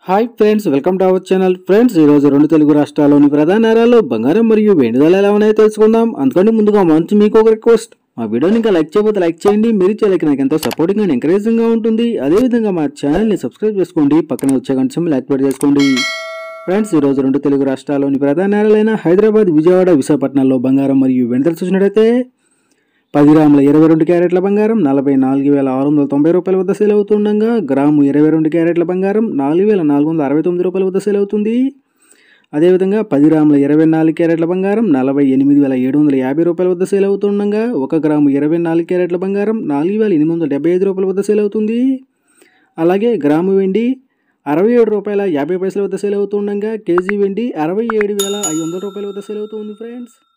hi friends welcome to our channel friends ఈరోజు రెండు తెలుగు రాష్ట్రాల్లోని ప్రధాన నగరాల్లో బంగారం మరియు వెండి ధరలు ఎలా ఉన్నాయో తెలుసుకుందాం అందుకని ముందుగా మంచి మీకు ఒక రిక్వెస్ట్ మా వీడియోని ఇంకా లైక్ చేయకపోతే లైక్ చేయండి మీరు చేయలేక నాకు ఎంతో సపోర్టింగ్ అండ్ ఎంకరేజింగ్గా ఉంటుంది అదేవిధంగా మా ఛానల్ని సబ్స్క్రైబ్ చేసుకోండి పక్కన వచ్చే గంట సింబల్ యాక్టివేట్ చేసుకోండి ఫ్రెండ్స్ ఈరోజు రెండు తెలుగు రాష్ట్రాల్లోని ప్రధాన నగరాలైన హైదరాబాద్ విజయవాడ విశాఖపట్నంలో బంగారం మరియు వెండి ధరలు చూసినట్టయితే పది గ్రాముల ఇరవై రెండు క్యారెట్ల బంగారం నలభై నాలుగు వేల ఆరు వందల తొంభై రూపాయల వద్ద సేల్ అవుతుండగా గ్రాము ఇరవై రెండు క్యారెట్ల బంగారం నాలుగు వేల నాలుగు వందల అరవై తొమ్మిది రూపాయల వద్ద సేల్ అవుతుంది అదేవిధంగా పది గ్రాముల ఇరవై నాలుగు క్యారెట్ల బంగారం నలభై ఎనిమిది వేల ఏడు వందల యాభై రూపాయల వద్ద సేల్ అవుతుండగా ఒక గ్రాము ఇరవై నాలుగు క్యారెట్ల బంగారం నాలుగు వేల ఎనిమిది వందల డెబ్బై ఐదు రూపాయల వద్ద సేల్ అవుతుంది అలాగే గ్రాము వెండి అరవై ఏడు రూపాయల యాభై పైసల వద్ద సేల్ అవుతుండగా కేజీ వెండి అరవై ఏడు వేల ఐదు వందల రూపాయల వద్ద సేల్ అవుతుంది ఫ్రెండ్స్